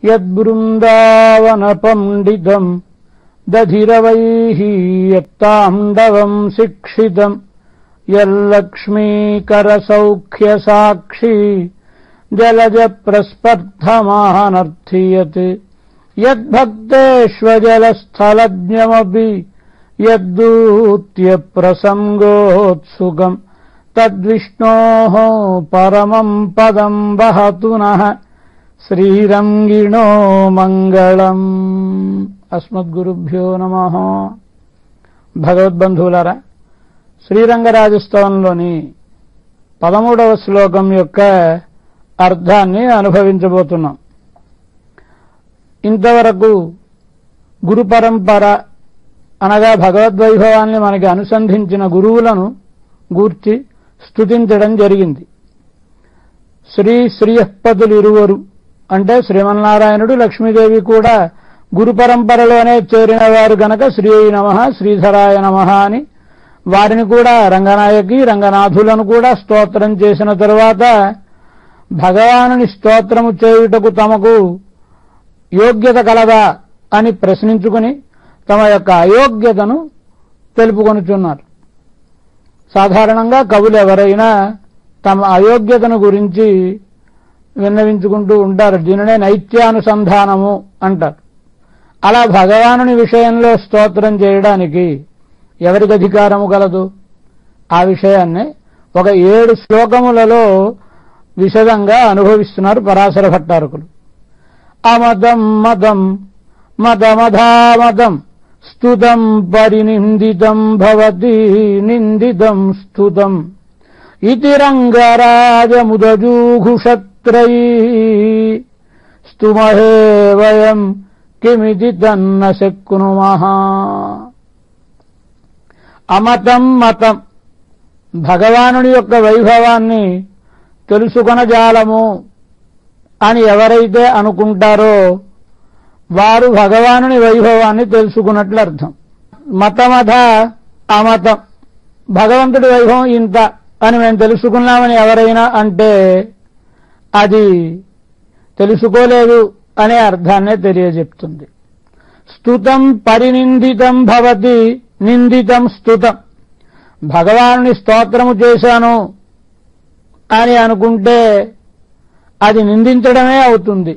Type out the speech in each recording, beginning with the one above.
యద్బృందావనపండితం దధిరవైః యత్తాండవం శిక్షితం యల్లక్ష్మీకరసౌఖ్యసాక్షి జలజ ప్రస్పర్ధమానర్థియత్ యద్భక్తేష్వజలస్థలజ్ఞమపి యద్దూత్య ప్రసంగోత్సుకం తద్విష్ణోः పరమం పదం వహతు నః శ్రీరంగిణో మంగళం అస్మద్గురుభ్యో నమ భగవద్బంధువులారా శ్రీరంగరాజస్తవంలోని పదమూడవ శ్లోకం యొక్క అర్థాన్ని అనుభవించబోతున్నాం ఇంతవరకు గురు పరంపర అనగా భగవద్వైభవాన్ని మనకి అనుసంధించిన గురువులను గూర్చి స్తుతించడం జరిగింది శ్రీ శ్రీయపదులు ఇరువరు అంటే శ్రీమన్నారాయణుడు లక్ష్మీదేవి కూడా గురు పరంపరలోనే చేరిన వారు గనక శ్రీ నమ శ్రీధరాయ నమ అని వారిని కూడా రంగనాయకి రంగనాథులను కూడా స్తోత్రం చేసిన తరువాత భగవానుని స్తోత్రము చేయుటకు తమకు యోగ్యత కలదా అని ప్రశ్నించుకుని తమ యొక్క అయోగ్యతను తెలుపుకొనుచున్నారు సాధారణంగా కవులు ఎవరైనా తమ అయోగ్యతను గురించి విన్నవించుకుంటూ ఉంటారు దీనినే నైత్యానుసంధానము అంటారు అలా భగవానుని విషయంలో స్తోత్రం చేయడానికి ఎవరికి అధికారము కలదు ఆ విషయాన్ని ఒక ఏడు శ్లోకములలో విశదంగా అనుభవిస్తున్నారు పరాశర భట్టారకులు అమదం మదం మదమధామదం స్తుతం పరినిందితం భవతి నిందితం స్తుతం ఇతి రంగరాజముదజూఘుషత్రై స్తుమహే వయం కిమితి తన్న శక్నుమః అమతం మతం భగవానుడి యొక్క వైభవాన్ని తెలుసుకొనజాలము అని ఎవరైతే అనుకుంటారో వారు భగవానుని వైభవాన్ని తెలుసుకున్నట్లు అర్థం మతమధ అమతం భగవంతుడి వైభవం ఇంత అని మేము తెలుసుకున్నామని ఎవరైనా అంటే అది తెలుసుకోలేదు అనే అర్థాన్నే తెలియజెప్తుంది స్తుతం పరినిందితం భవతి నిందితం స్తుతం భగవానుని స్తోత్రము చేశాను అని అనుకుంటే అది నిందించడమే అవుతుంది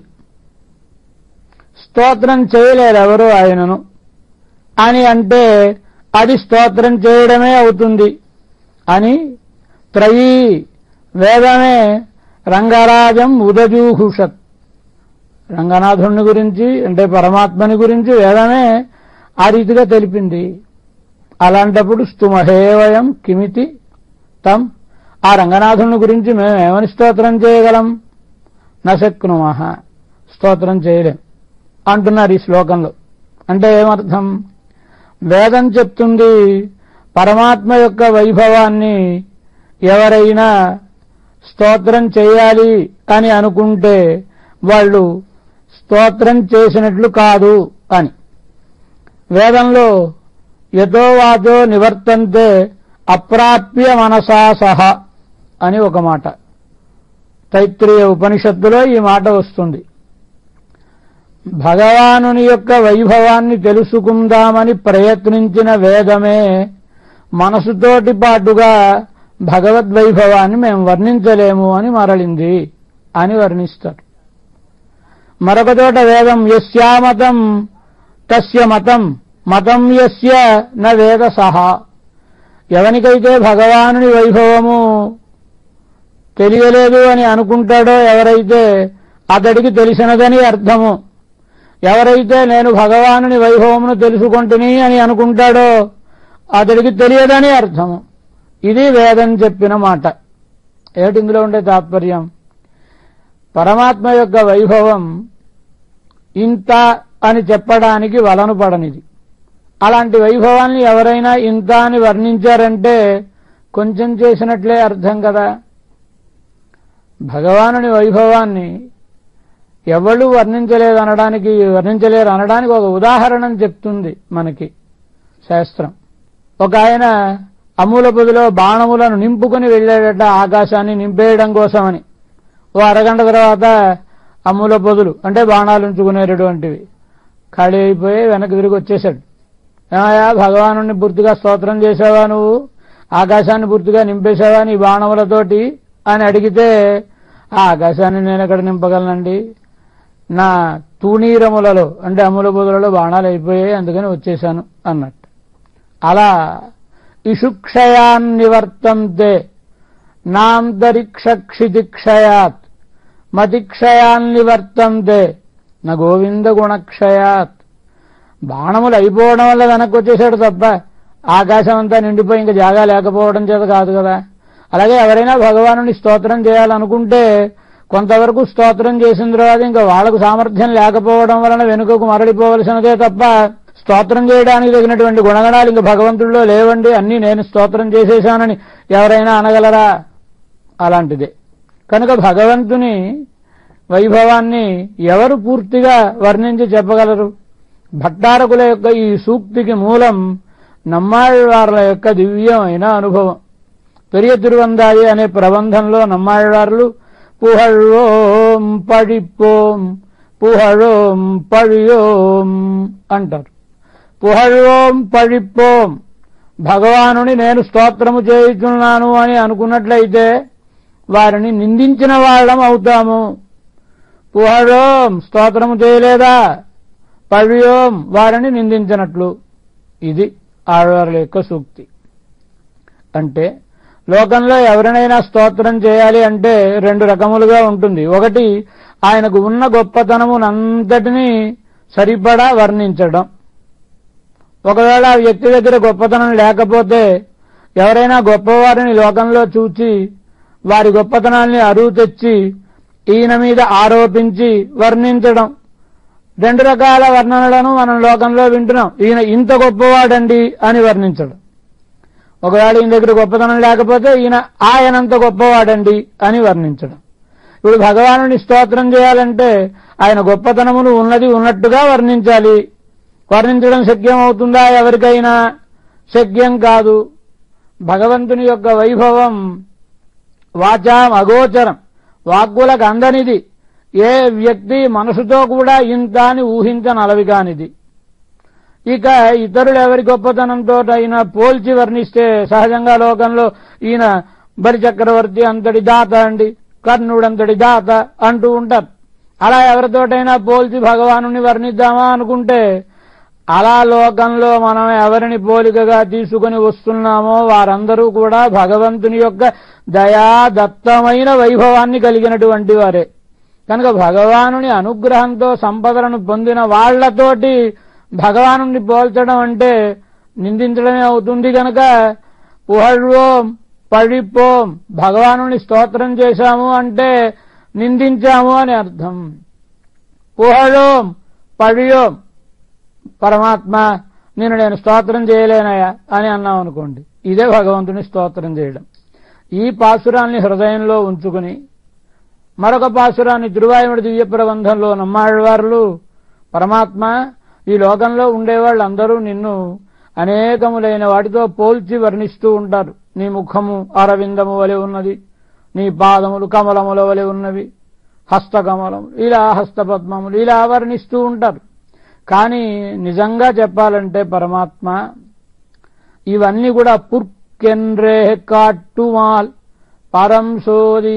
స్తోత్రం చేయలేరు ఎవరు ఆయనను అని అంటే అది స్తోత్రం చేయడమే అవుతుంది అని త్రయీ వేదమే రంగరాజం ఉదజూహుషత్ రంగనాథుని గురించి అంటే పరమాత్మని గురించి వేదమే ఆ రీతిగా తెలిపింది అలాంటప్పుడు స్తుమహేవయం కిమితి తం ఆ రంగనాథుని గురించి మేము ఏమని స్తోత్రం చేయగలం నశక్నుమహ స్తోత్రం చేయలేం అంటున్నారు ఈ శ్లోకంలో అంటే ఏమర్థం వేదం చెప్తుంది పరమాత్మ యొక్క వైభవాన్ని ఎవరైనా స్తోత్రం చేయాలి అని అనుకుంటే వాళ్ళు స్తోత్రం చేసినట్లు కాదు అని వేదంలో యతో వాచో నివర్తంతే అప్రాప్య మనసా సహ అని ఒక మాట తైత్రీయ ఉపనిషత్తులో ఈ మాట వస్తుంది భగవానుని యొక్క వైభవాన్ని తెలుసుకుందామని ప్రయత్నించిన వేదమే మనసుతోటి పాటుగా భగవద్వైభవాన్ని మేము వర్ణించలేము అని మరలింది అని వర్ణిస్తారు మరొక చోట వేదం యస్యామతం తస్య మతం మతం యస్య న వేద సహా ఎవనికైతే భగవానుని వైభవము తెలియలేదు అని అనుకుంటాడో ఎవరైతే అతడికి తెలిసినదని అర్థము ఎవరైతే నేను భగవానుని వైభవమును తెలుసుకుంటుని అని అనుకుంటాడో అతడికి తెలియదని అర్థము ఇది వేదం చెప్పిన మాట ఏమిటి ఇందులో ఉండే తాత్పర్యం పరమాత్మ యొక్క వైభవం ఇంత అని చెప్పడానికి వలను పడనిది అలాంటి వైభవాన్ని ఎవరైనా ఇంత అని వర్ణించారంటే కొంచెం చేసినట్లే అర్థం కదా భగవానుని వైభవాన్ని ఎవళ్ళు వర్ణించలేదు అనడానికి వర్ణించలేరు అనడానికి ఒక ఉదాహరణ చెప్తుంది మనకి శాస్త్రం ఒక ఆయన అమ్ముల పొదిలో బాణములను నింపుకొని వెళ్ళాడట ఆకాశాన్ని నింపేయడం కోసమని ఓ అరగంట తర్వాత అమ్ముల పొదులు అంటే బాణాలు ఉంచుకునేటటువంటివి ఖాళీ అయిపోయి వెనక్కి తిరిగి వచ్చేశాడు ఏమయ్యా భగవాను పూర్తిగా స్తోత్రం చేసావా నువ్వు ఆకాశాన్ని పూర్తిగా నింపేశావా నీ బాణములతోటి అని అడిగితే ఆ ఆకాశాన్ని నేను ఎక్కడ నింపగలనండి నా తూణీరములలో అంటే అమ్ముల పొదులలో బాణాలు అయిపోయాయి అందుకని వచ్చేశాను అన్నట్టు అలా ఇషుక్షయాన్ నివర్తంతే నాంతరిక్షక్షితిక్షయాత్ మతిక్షయాన్ నివర్తంతే నా గోవింద గుణక్షయాత్ బాణములు అయిపోవడం వల్ల వెనక్కి వచ్చేసాడు తప్ప ఆకాశం అంతా నిండిపోయి ఇంకా జాగా లేకపోవడం చేత కాదు కదా అలాగే ఎవరైనా భగవానుని స్తోత్రం చేయాలనుకుంటే కొంతవరకు స్తోత్రం చేసిన తర్వాత ఇంకా వాళ్ళకు సామర్థ్యం లేకపోవడం వలన వెనుకకు మరలిపోవలసినదే తప్ప స్తోత్రం చేయడానికి తగినటువంటి గుణగణాలు ఇంకా భగవంతుల్లో లేవండి అన్నీ నేను స్తోత్రం చేసేశానని ఎవరైనా అనగలరా అలాంటిదే కనుక భగవంతుని వైభవాన్ని ఎవరు పూర్తిగా వర్ణించి చెప్పగలరు భట్టారకుల యొక్క ఈ సూక్తికి మూలం నమ్మాళ్వార్ల యొక్క దివ్యమైన అనుభవం పెరియ తిరువందాయి అనే ప్రబంధంలో నమ్మాళ్వార్లు పుహళ్ళోం పడిపోం పుహళోం పழிయోం అంటారు పుహళ్ళోం పడిపోం భగవానుని నేను స్తోత్రము చేయుచున్నాను అని అనుకున్నట్లయితే వారిని నిందించిన వాళ్ళం అవుతాము పుహళోం స్తోత్రము చేయలేదా పళ్యోం వారిని నిందించినట్లు ఇది ఆడవారుల యొక్క సూక్తి అంటే లోకంలో ఎవరినైనా స్తోత్రం చేయాలి అంటే రెండు రకములుగా ఉంటుంది ఒకటి ఆయనకు ఉన్న గొప్పతనమునంతటినీ సరిపడా వర్ణించడం ఒకవేళ ఆ వ్యక్తి దగ్గర గొప్పతనం లేకపోతే ఎవరైనా గొప్పవారిని లోకంలో చూచి వారి గొప్పతనాల్ని అరువు తెచ్చి ఈయన మీద ఆరోపించి వర్ణించడం రెండు రకాల వర్ణనలను మనం లోకంలో వింటున్నాం ఈయన ఇంత గొప్పవాడండి అని వర్ణించడం ఒకవేళ ఈయన దగ్గర గొప్పతనం లేకపోతే ఈయన ఆయనంత గొప్పవాడండి అని వర్ణించడం ఇప్పుడు భగవానుని స్తోత్రం చేయాలంటే ఆయన గొప్పతనమును ఉన్నది ఉన్నట్టుగా వర్ణించాలి వర్ణించడం శక్యం అవుతుందా ఎవరికైనా శక్యం కాదు భగవంతుని యొక్క వైభవం వాచాం అగోచరం వాక్కులకు అందనిది ఏ వ్యక్తి మనసుతో కూడా ఇంత అని ఊహించనలవి కానిది ఇక ఇతరులు ఎవరి గొప్పతనంతో అయినా పోల్చి వర్ణిస్తే సహజంగా లోకంలో ఈయన బలి చక్రవర్తి అంతటి దాత అండి కర్ణుడంతటి దాత అంటూ ఉంటారు అలా ఎవరితోటైనా పోల్చి భగవానుని వర్ణిద్దామా అనుకుంటే అలా లోకంలో మనం ఎవరిని పోలికగా తీసుకుని వస్తున్నామో వారందరూ కూడా భగవంతుని యొక్క దయాదత్తమైన వైభవాన్ని కలిగినటువంటి వారే కనుక భగవానుని అనుగ్రహంతో సంపదలను పొందిన వాళ్లతోటి భగవానుని పోల్చడం అంటే నిందించడమే అవుతుంది కనుక పుహళ్వోం పడిపోం భగవానుని స్తోత్రం చేశాము అంటే నిందించాము అని అర్థం పుహళోం పడియోం పరమాత్మ నేను నేను స్తోత్రం చేయలేనయా అని అన్నాం అనుకోండి ఇదే భగవంతుని స్తోత్రం చేయడం ఈ పాసురాన్ని హృదయంలో ఉంచుకుని మరొక పాసురాన్ని తిరువాయుడి దివ్య ప్రబంధంలో నమ్మాళ్ళవార్లు పరమాత్మ ఈ లోకంలో ఉండేవాళ్ళందరూ నిన్ను అనేకములైన వాటితో పోల్చి వర్ణిస్తూ ఉంటారు నీ ముఖము అరవిందము వలె ఉన్నది నీ పాదములు కమలముల వలె ఉన్నవి హస్తకమలములు ఇలా హస్తపద్మములు ఇలా వర్ణిస్తూ ఉంటారు కానీ నిజంగా చెప్పాలంటే పరమాత్మ ఇవన్నీ కూడా పుర్కెన్రే కాట్టుమాల్ పరం సోదీ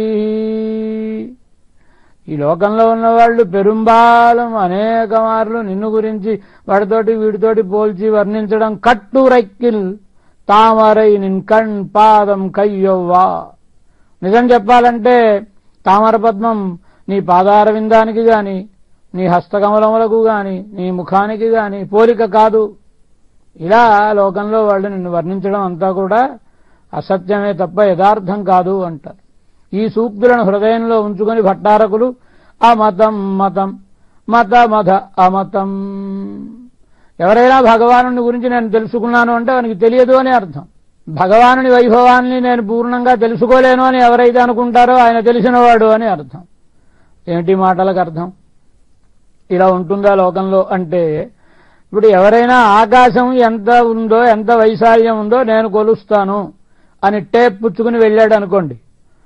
ఈ లోకంలో ఉన్నవాళ్ళు పెరుంబాలం అనేక మార్లు నిన్ను గురించి వాడితోటి వీడితోటి పోల్చి వర్ణించడం కట్టు రెక్కిల్ తామరై నిన్ కణ్ పాదం కయ్యవ్వా నిజం చెప్పాలంటే తామర పద్మం నీ పాదార విందానికి గాని నీ హస్తకమలములకు గాని నీ ముఖానికి గాని పోలిక కాదు ఇలా లోకంలో వాళ్ళు నిన్ను వర్ణించడం అంతా కూడా అసత్యమే తప్ప యథార్థం కాదు అంటారు ఈ సూక్తులను హృదయంలో ఉంచుకొని భట్టారకులు అమతం మతం మత మత అమతం ఎవరైనా భగవాను గురించి నేను తెలుసుకున్నాను అంటే వానికి తెలియదు అని అర్థం భగవానుని వైభవాన్ని నేను పూర్ణంగా తెలుసుకోలేను అని ఎవరైతే అనుకుంటారో ఆయన తెలిసినవాడు అని అర్థం ఏమిటి మాటలకు అర్థం ఇలా ఉంటుందా లోకంలో అంటే ఇప్పుడు ఎవరైనా ఆకాశం ఎంత ఉందో ఎంత వైశాల్యం ఉందో నేను కొలుస్తాను అని టేప్ పుచ్చుకుని వెళ్ళాడు అనుకోండి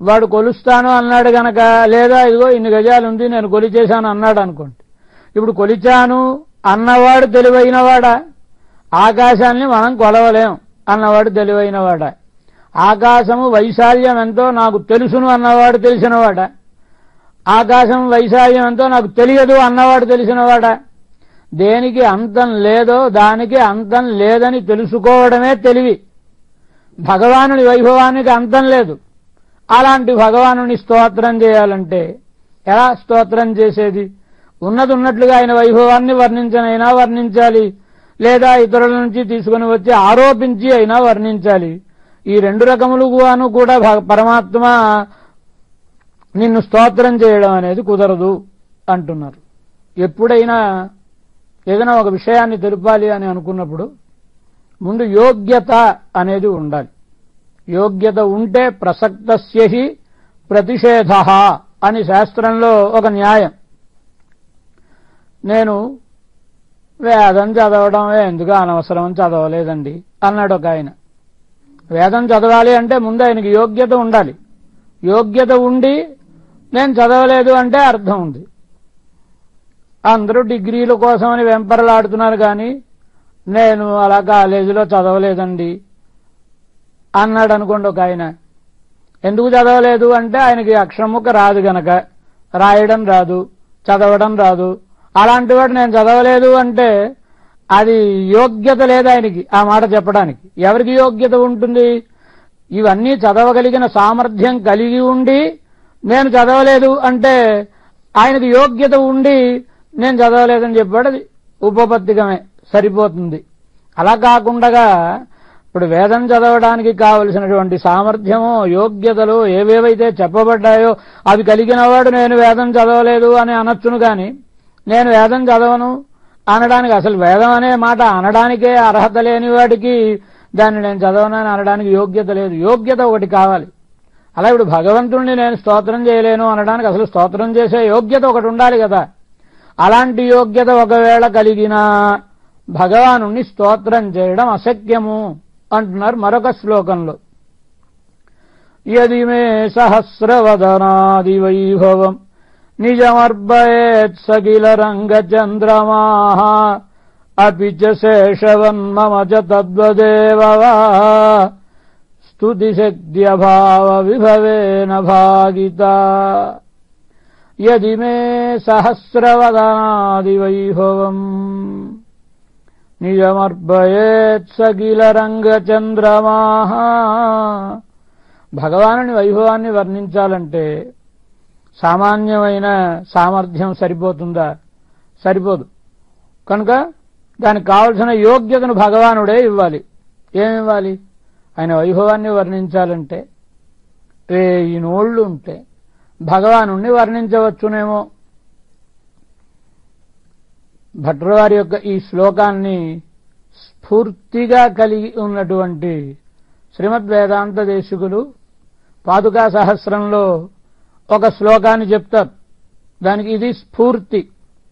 వాడు కొలుస్తాను అన్నాడు గనక లేదా ఇదిగో ఇన్ని గజాలు ఉంది నేను కొలిచేశాను అన్నాడు అనుకోండి ఇప్పుడు కొలిచాను అన్నవాడు తెలివైనవాడా ఆకాశాన్ని మనం కొలవలేం అన్నవాడు తెలివైనవాడా ఆకాశము వైశాల్యం ఎంతో నాకు తెలుసును అన్నవాడు తెలిసినవాడా ఆకాశం వైశాల్యం ఎంతో నాకు తెలియదు అన్నవాడు తెలిసినవాడా దేనికి అంతం లేదో దానికి అంతం లేదని తెలుసుకోవడమే తెలివి భగవానుడి వైభవానికి అంతం లేదు అలాంటి భగవానుని స్తోత్రం చేయాలంటే ఎలా స్తోత్రం చేసేది ఉన్నది ఉన్నట్లుగా ఆయన వైభవాన్ని వర్ణించనైనా వర్ణించాలి లేదా ఇతరుల నుంచి తీసుకుని వచ్చి ఆరోపించి అయినా వర్ణించాలి ఈ రెండు రకములుగాను కూడా భగ- పరమాత్మ నిన్ను స్తోత్రం చేయడం అనేది కుదరదు అంటున్నారు ఎప్పుడైనా ఏదైనా ఒక విషయాన్ని తెలుపాలి అని అనుకున్నప్పుడు ముందు యోగ్యత అనేది ఉండాలి యోగ్యత ఉంటే ప్రసక్తస్యహి ప్రతిషేధ అని శాస్త్రంలో ఒక న్యాయం నేను వేదం చదవడం ఎందుకు అనవసరం చదవలేదండి అన్నాడు ఒక ఆయన వేదం చదవాలి అంటే ముందు ఆయనకి యోగ్యత ఉండాలి యోగ్యత ఉండి నేను చదవలేదు అంటే అర్థం ఉంది అందరూ డిగ్రీల కోసమని వెంపరలాడుతున్నారు కానీ నేను అలా కాలేజీలో చదవలేదండి అన్నాడు అనుకోండి ఒక ఆయన ఎందుకు చదవలేదు అంటే ఆయనకి అక్షరముక్క రాదు గనక రాయడం రాదు చదవడం రాదు అలాంటి వాడు నేను చదవలేదు అంటే అది యోగ్యత లేదు ఆయనకి ఆ మాట చెప్పడానికి ఎవరికి యోగ్యత ఉంటుంది ఇవన్నీ చదవగలిగిన సామర్థ్యం కలిగి ఉండి నేను చదవలేదు అంటే ఆయనకి యోగ్యత ఉండి నేను చదవలేదని చెప్పాడు అది ఉపపత్తికమే సరిపోతుంది అలా కాకుండా ఇప్పుడు వేదం చదవడానికి కావలసినటువంటి సామర్థ్యము యోగ్యతలు ఏవేవైతే చెప్పబడ్డాయో అవి కలిగిన వాడు నేను వేదం చదవలేదు అని అనొచ్చును గాని నేను వేదం చదవను అనడానికి అసలు వేదం అనే మాట అనడానికే అర్హత లేని వాడికి దాన్ని నేను చదవనని అనడానికి యోగ్యత లేదు యోగ్యత ఒకటి కావాలి అలా ఇప్పుడు భగవంతుణ్ణి నేను స్తోత్రం చేయలేను అనడానికి అసలు స్తోత్రం చేసే యోగ్యత ఒకటి ఉండాలి కదా అలాంటి యోగ్యత ఒకవేళ కలిగినా భగవాను స్తోత్రం చేయడం అశక్యము అంటున్నారు మరొక శ్లోకంలో యది మే సహస్రవదనాది వైభవం నిజమర్భయేత్ సకిల రంగచంద్రమా అపి చ శేషవన్మమ చ తద్వదేవ వా స్తుతిశక్త్యభావ విభవేన భాగిత యది మే సహస్రవదనాది వైభవం నిజమర్భయేత్ సకిల రంగచంద్రమా భగవానుని వైభవాన్ని వర్ణించాలంటే సామాన్యమైన సామర్థ్యం సరిపోతుందా సరిపోదు కనుక దానికి కావలసిన యోగ్యతను భగవానుడే ఇవ్వాలి ఏమివ్వాలి ఆయన వైభవాన్ని వర్ణించాలంటే ఈ నోళ్లు ఉంటే భగవాను వర్ణించవచ్చునేమో భట్రవారి యొక్క ఈ శ్లోకాన్ని స్ఫూర్తిగా కలిగి ఉన్నటువంటి శ్రీమద్ వేదాంత దేశికులు పాదుకా సహస్రంలో ఒక శ్లోకాన్ని చెప్తారు దానికి ఇది స్ఫూర్తి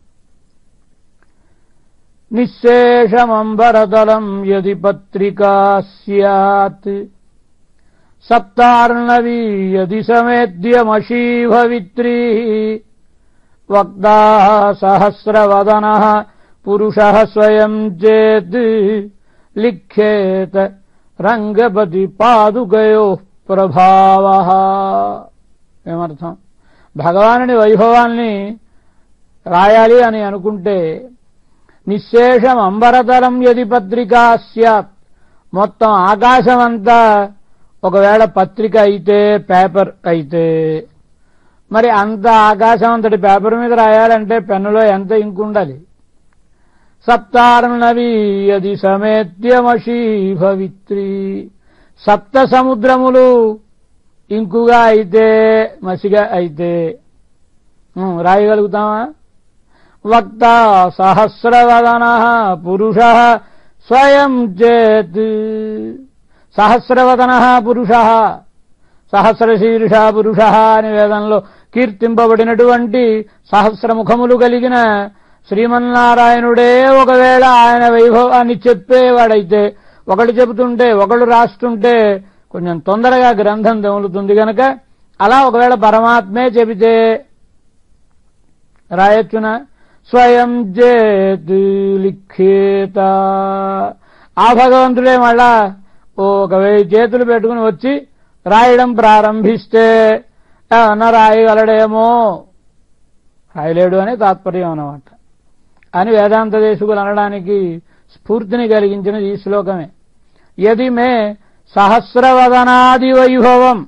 నిశేషమంబరదలం యది పత్రికా సత్ సప్తార్ణవీ యది సమేద్యమశీభవిత్రీ వక్తా సహస్రవదన పురుష స్వయం చేత్ లిఖ్యేత రంగపతి పాదుకయో ప్రభావ ఏమర్థం భగవానుని వైభవాన్ని రాయాలి అని అనుకుంటే నిశేషం అంబరతలం యది పత్రికా స్యాత్ మొత్తం ఆకాశమంతా ఒకవేళ పత్రిక అయితే పేపర్ అయితే మరి అంత ఆకాశం అంతటి పేపర్ మీద రాయాలంటే పెన్నులో ఎంత ఇంకు ఉండాలి సప్తార్ణవి యది సమేత్యమశీభవిత్రి సప్త సముద్రములు ఇంకుగా అయితే మసిగా అయితే ఉం, రాయగలుగుతామా వక్త సహస్రవదన పురుష స్వయం చేత్ సహస్రవదన పురుష సహస్రశీర్ష పురుష అని వేదంలో కీర్తింపబడినటువంటి సహస్రముఖములు కలిగిన శ్రీమన్నారాయణుడే ఒకవేళ ఆయన వైభవాన్ని చెప్పేవాడైతే ఒకడు చెబుతుంటే ఒకడు రాస్తుంటే కొంచెం తొందరగా గ్రంథం తెములుతుంది గనక అలా ఒకవేళ పరమాత్మే చెబితే రాయొచ్చున స్వయం చేతి లిఖేత ఆ భగవంతుడే మళ్ళా ఓ ఒక వెయ్యి చేతులు పెట్టుకుని వచ్చి రాయడం ప్రారంభిస్తే ఏమన్నా రాయగలడేమో రాయలేడు అనే తాత్పర్యం అన్నమాట అని వేదాంత దేశకులు అనడానికి స్ఫూర్తిని కలిగించినది ఈ శ్లోకమే యది మే సహస్రవదనాది వైభవం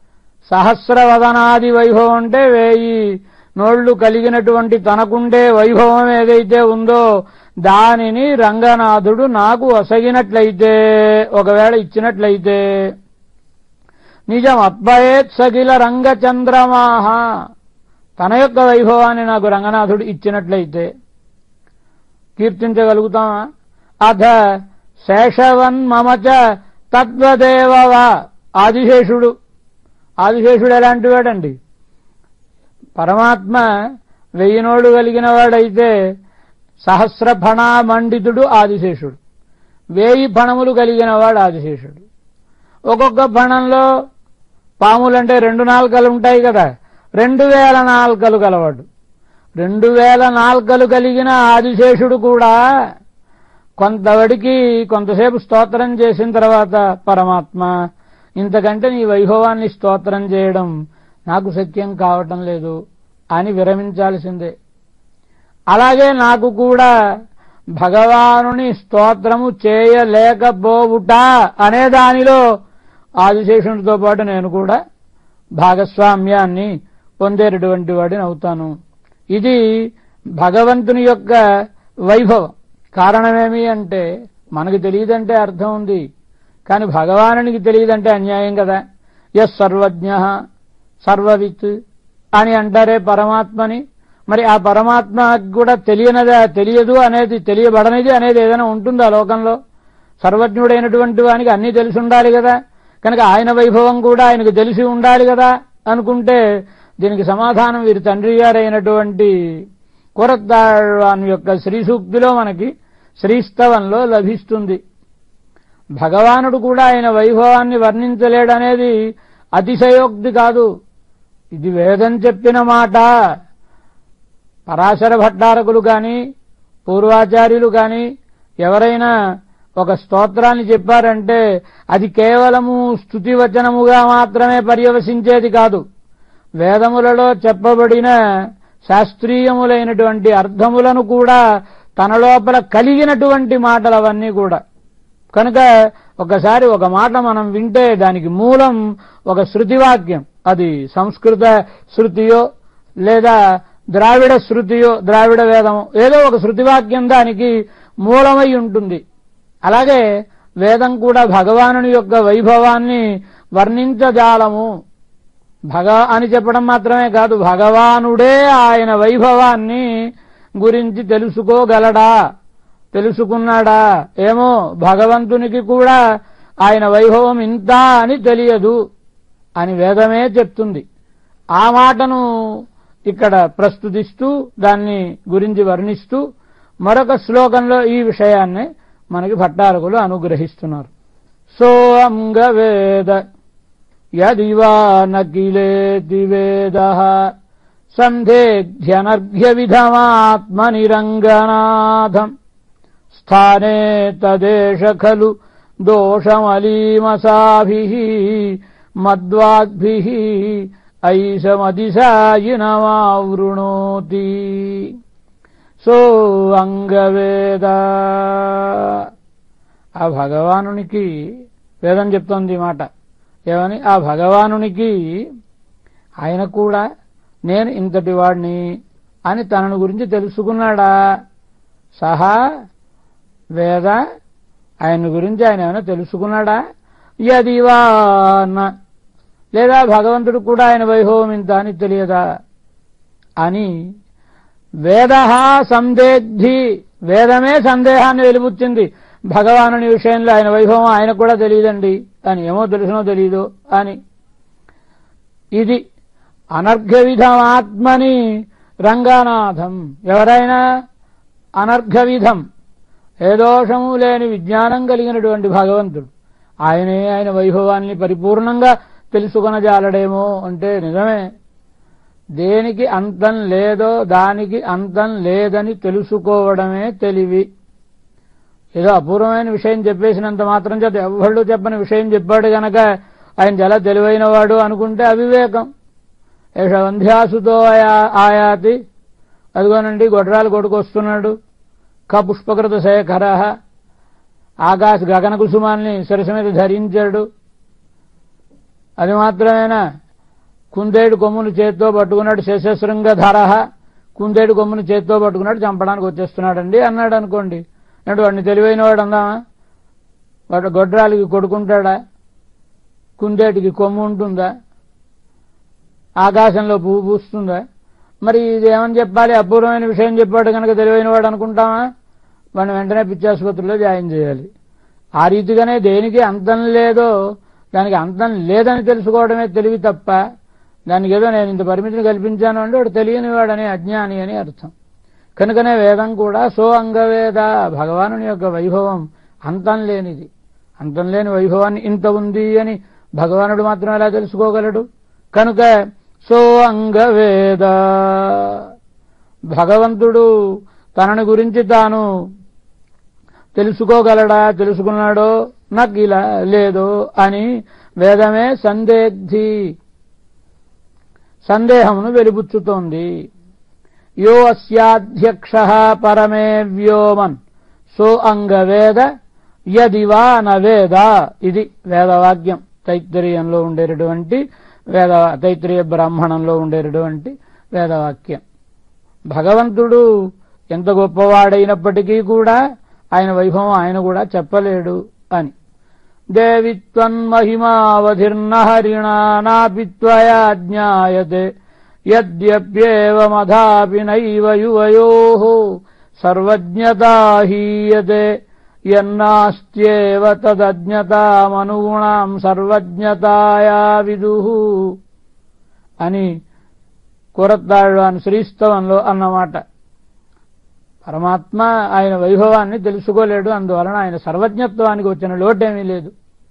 సహస్రవదనాది వైభవం అంటే వేయి నోళ్లు కలిగినటువంటి తనకుండే వైభవం ఏదైతే ఉందో దానిని రంగనాథుడు నాకు ఒసగినట్లయితే ఒకవేళ ఇచ్చినట్లయితే నిజం అద్భయేత్ సగిల రంగచంద్రమాహ తన యొక్క వైభవాన్ని నాకు రంగనాథుడు ఇచ్చినట్లయితే కీర్తించగలుగుతామా అథ శేషవన్ మమచ తద్వదేవ ఆదిశేషుడు ఆదిశేషుడు ఎలాంటి వాడండి పరమాత్మ వెయ్యి నోడు కలిగిన వాడైతే సహస్ర ఫణామండితుడు ఆదిశేషుడు వేయి ఫణములు కలిగిన వాడు ఆదిశేషుడు ఒక్కొక్క ఫణంలో పాములంటే రెండు నాలుకలు ఉంటాయి కదా రెండు వేల నాలుకలు గలవాడు రెండు వేల నాలుకలు కలిగిన ఆదిశేషుడు కూడా కొంతవడికి కొంతసేపు స్తోత్రం చేసిన తర్వాత పరమాత్మ ఇంతకంటే నీ వైభవాన్ని స్తోత్రం చేయడం నాకు శక్యం కావటం లేదు అని విరమించాల్సిందే అలాగే నాకు కూడా భగవానుని స్తోత్రము చేయలేకపోవుట అనే దానిలో ఆదిశేషునితో పాటు నేను కూడా భాగస్వామ్యాన్ని పొందేటటువంటి వాడిని అవుతాను ఇది భగవంతుని యొక్క వైభవం కారణమేమి అంటే మనకు తెలియదంటే అర్థం ఉంది కానీ భగవానునికి తెలియదంటే అన్యాయం కదా ఎస్ సర్వజ్ఞ సర్వవిత్ అని అంటారే పరమాత్మని మరి ఆ పరమాత్మ కూడా తెలియనదా తెలియదు అనేది తెలియబడనిది అనేది ఏదైనా ఉంటుందా లోకంలో సర్వజ్ఞుడైనటువంటి వానికి అన్నీ తెలిసి ఉండాలి కదా కనుక ఆయన వైభవం కూడా ఆయనకు తెలిసి ఉండాలి కదా అనుకుంటే దీనికి సమాధానం వీరి తండ్రి గారైనటువంటి కూరద్దాళ్వాన్ యొక్క శ్రీ సూక్తిలో మనకి శ్రీస్తవంలో లభిస్తుంది భగవానుడు కూడా ఆయన వైభవాన్ని వర్ణించలేడనేది అతిశయోక్తి కాదు ఇది వేదం చెప్పిన మాట పరాశర భట్టారకులు కానీ పూర్వాచార్యులు కానీ ఎవరైనా ఒక స్తోత్రాన్ని చెప్పారంటే అది కేవలము స్థుతివచనముగా మాత్రమే పర్యవసించేది కాదు వేదములలో చెప్పబడిన శాస్త్రీయములైనటువంటి అర్థములను కూడా తన లోపల కలిగినటువంటి మాటలు అవన్నీ కూడా కనుక ఒకసారి ఒక మాట మనం వింటే దానికి మూలం ఒక శృతివాక్యం అది సంస్కృత శృతియో లేదా ద్రావిడ శృతియో ద్రావిడ వేదమో ఏదో ఒక శృతివాక్యం దానికి మూలమై ఉంటుంది అలాగే వేదం కూడా భగవానుని యొక్క వైభవాన్ని వర్ణించజాలము భగ అని చెప్పడం మాత్రమే కాదు భగవానుడే ఆయన వైభవాన్ని గురించి తెలుసుకోగలడా తెలుసుకున్నాడా ఏమో భగవంతునికి కూడా ఆయన వైభవం ఇంత అని తెలియదు అని వేదమే చెప్తుంది ఆ మాటను ఇక్కడ ప్రస్తుతిస్తూ దాన్ని గురించి వర్ణిస్తూ మరొక శ్లోకంలో ఈ విషయాన్ని మనకి భట్టారకులు అనుగ్రహిస్తున్నారు సోంగ వేద యదివా నకిలేతి వేద సందేఘ్యనర్ఘ్య విధమాత్మనిరంగనాథం స్థానే తదేశ ఖలు దోషమలీమసాభి మద్వాగ్భి ఐషమదిశాయినమావృణోతి సో అంగవేద ఆ భగవానునికి వేదం చెప్తోంది ఈ మాట ఏమని ఆ భగవానునికి ఆయన కూడా నేను ఇంతటి వాడిని అని తనను గురించి తెలుసుకున్నాడా సహా వేద ఆయన గురించి ఆయన ఏమైనా తెలుసుకున్నాడా యదివాన లేదా భగవంతుడు కూడా ఆయన వైభవం ఇంత అని తెలియదా అని వేద సందేద్ధి వేదమే సందేహాన్ని వెలిబుచ్చింది భగవానుని విషయంలో ఆయన వైభవం ఆయన కూడా తెలియదండి అని ఏమో తెలుసునో తెలియదు అని ఇది అనర్ఘ విధమాత్మని రంగనాథం ఎవరైనా అనర్ఘ విధం ఏ దోషము లేని విజ్ఞానం కలిగినటువంటి భగవంతుడు ఆయనే ఆయన వైభవాన్ని పరిపూర్ణంగా తెలుసుకొనజాలడేమో అంటే నిజమే దేనికి అంతం లేదో దానికి అంతం లేదని తెలుసుకోవడమే తెలివి ఏదో అపూర్వమైన విషయం చెప్పేసినంత మాత్రం చేత ఎవళ్ళు చెప్పని విషయం చెప్పాడు గనక ఆయన చాలా తెలివైన వాడు అనుకుంటే అవివేకం యశవంధ్యాసుతో ఆయా ఆయాతి అదిగోనండి గొడ్రాలు కొడుకొస్తున్నాడు క పుష్పకృత శేఖర ఆకాశ గగన కుసుమాన్ని శిరస మీద ధరించాడు అది మాత్రమేనా కుందేడు కొమ్మును చేత్తో పట్టుకున్నాడు శశశృంగధర కుందేడు కొమ్మును చేత్తో పట్టుకున్నాడు చంపడానికి వచ్చేస్తున్నాడండి అన్నాడు అనుకోండి అంటే వాడిని తెలివైన వాడు అందామా వాడు గొడ్రాలికి కొడుకుంటాడా కుందేటికి కొమ్ము ఉంటుందా ఆకాశంలో పువ్వు పూస్తుందా మరి ఇది ఏమని చెప్పాలి అపూర్వమైన విషయం చెప్పాడు కనుక తెలివైన వాడు అనుకుంటామా వాడిని వెంటనే పిచ్చాసుపత్రిలో జాయిన్ చేయాలి ఆ రీతిగానే దేనికి అంతం లేదో దానికి అంతం లేదని తెలుసుకోవడమే తెలివి తప్ప దానికి ఏదో నేను ఇంత పరిమితిని కల్పించాను అంటే వాడు తెలియని వాడని అజ్ఞాని అని అర్థం కనుకనే వేదం కూడా సో అంగవేద భగవానుని యొక్క వైభవం అంతం లేనిది అంతం లేని వైభవాన్ని ఇంత ఉంది అని భగవానుడు మాత్రం ఎలా తెలుసుకోగలడు కనుక సో అంగవేద భగవంతుడు తనని గురించి తాను తెలుసుకోగలడా తెలుసుకున్నాడో నాకు ఇలా లేదో అని వేదమే సందేగ్ధి సందేహమును వెలిబుచ్చుతోంది యో అస్యాధ్యక్ష పరమే వ్యోమన్ సో అంగవేద యదివా నవేద ఇది వేదవాక్యం తైత్తరీయంలో ఉండేటటువంటి వేద తైత్రీయ బ్రాహ్మణంలో ఉండేటటువంటి వేదవాక్యం భగవంతుడు ఎంత గొప్పవాడైనప్పటికీ కూడా ఆయన వైభవం ఆయన కూడా చెప్పలేడు అని దేవిత్వన్మహిమావధిర్న హరిణానాపి త్వయా జ్ఞాయతే యద్యప్యేవమధాపి నైవ యువయో సర్వజ్ఞతా హీయతే యన్నాస్త్యేవ తదజ్ఞతామనుగుణాం సర్వజ్ఞతాయా విదు అని కూరత్తాళ్వాన్ శ్రీస్తవంలో అన్నమాట పరమాత్మ ఆయన వైభవాన్ని తెలుసుకోలేడు అందువలన ఆయన సర్వజ్ఞత్వానికి వచ్చిన లోటేమీ లేదు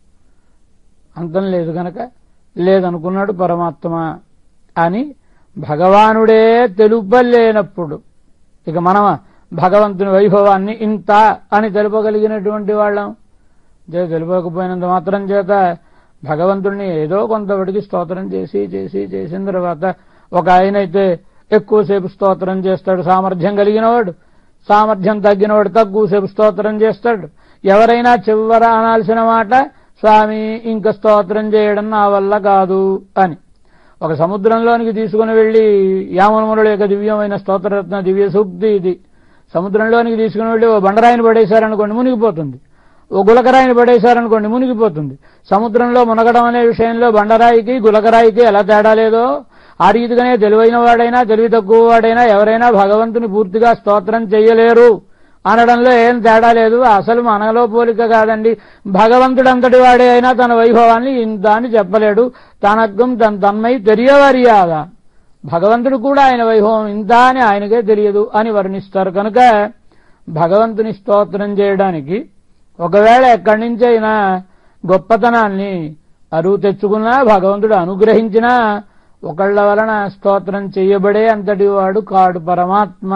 అంతం లేదు గనక లేదనుకున్నాడు పరమాత్మ అని భగవానుడే తెలుపలేనప్పుడు ఇక మనం భగవంతుని వైభవాన్ని ఇంత అని తెలుపగలిగినటువంటి వాళ్ళం చే- తెలుపకపోయినంత మాత్రం చేత భగవంతుడిని ఏదో కొంతవడికి స్తోత్రం చేసి చేసి చేసిన తర్వాత ఒక ఆయన అయితే ఎక్కువసేపు స్తోత్రం చేస్తాడు సామర్థ్యం కలిగినవాడు సామర్థ్యం తగ్గినవాడు తక్కువసేపు స్తోత్రం చేస్తాడు ఎవరైనా చివర అనాల్సిన మాట స్వామి ఇంక స్తోత్రం చేయడం నా వల్ల కాదు అని ఒక సముద్రంలోనికి తీసుకుని వెళ్లి యామనమునుల యొక్క దివ్యమైన స్తోత్రరత్న దివ్య సూక్తి ఇది సముద్రంలోనికి తీసుకుని వెళ్లి ఓ బండరాయిని పడేశారనుకోండి మునిగిపోతుంది ఓ గులకరాయిని పడేశారనుకోండి మునిగిపోతుంది సముద్రంలో మునగడం అనే విషయంలో బండరాయికి గులకరాయికి ఎలా తేడా లేదో ఆ రీతిగానే తెలివైన వాడైనా తెలివి తక్కువ వాడైనా ఎవరైనా భగవంతుని పూర్తిగా స్తోత్రం చెయ్యలేరు అనడంలో ఏం తేడా లేదు అసలు మనలో పోలిక కాదండి భగవంతుడంతటి వాడే అయినా తన వైభవాన్ని ఇంత అని చెప్పలేడు తనకం తన తన్మై తెలియవరియాదా భగవంతుడు కూడా ఆయన వైభవం ఇంత అని ఆయనకే తెలియదు అని వర్ణిస్తారు కనుక భగవంతుని స్తోత్రం చేయడానికి ఒకవేళ ఎక్కడి నుంచైనా గొప్పతనాన్ని అరువు తెచ్చుకున్నా భగవంతుడు అనుగ్రహించినా ఒకళ్ళ వలన స్తోత్రం చెయ్యబడే అంతటి వాడు కాడు పరమాత్మ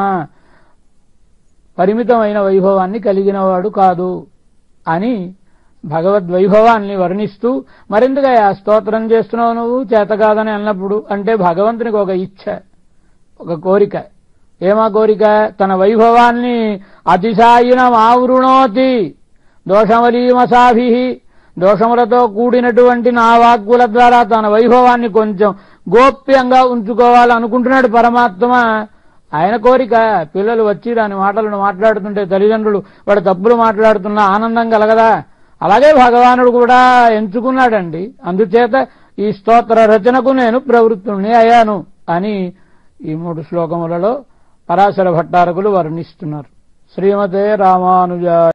పరిమితమైన వైభవాన్ని కలిగినవాడు కాదు అని భగవద్వైభవాన్ని వర్ణిస్తూ మరింతగా ఆ స్తోత్రం చేస్తున్నావు నువ్వు చేత కాదని అన్నప్పుడు అంటే భగవంతునికి ఒక ఇచ్ఛ ఒక కోరిక ఏమా కోరిక తన వైభవాన్ని అతిశాయిన ఆవృణోతి దోషమలీమసాభి దోషములతో కూడినటువంటి నా వాక్కుల ద్వారా తన వైభవాన్ని కొంచెం గోప్యంగా ఉంచుకోవాలనుకుంటున్నాడు పరమాత్మ ఆయన కోరిక పిల్లలు వచ్చి దాని మాటలను మాట్లాడుతుంటే తల్లిదండ్రులు వాడు తప్పులు మాట్లాడుతున్నా ఆనందం కలగదా అలాగే భగవానుడు కూడా ఎంచుకున్నాడండి అందుచేత ఈ స్తోత్ర రచనకు నేను ప్రవృత్తుణ్ణి అయ్యాను అని ఈ మూడు శ్లోకములలో పరాశర భట్టారకులు వర్ణిస్తున్నారు శ్రీమతే రామానుజాయ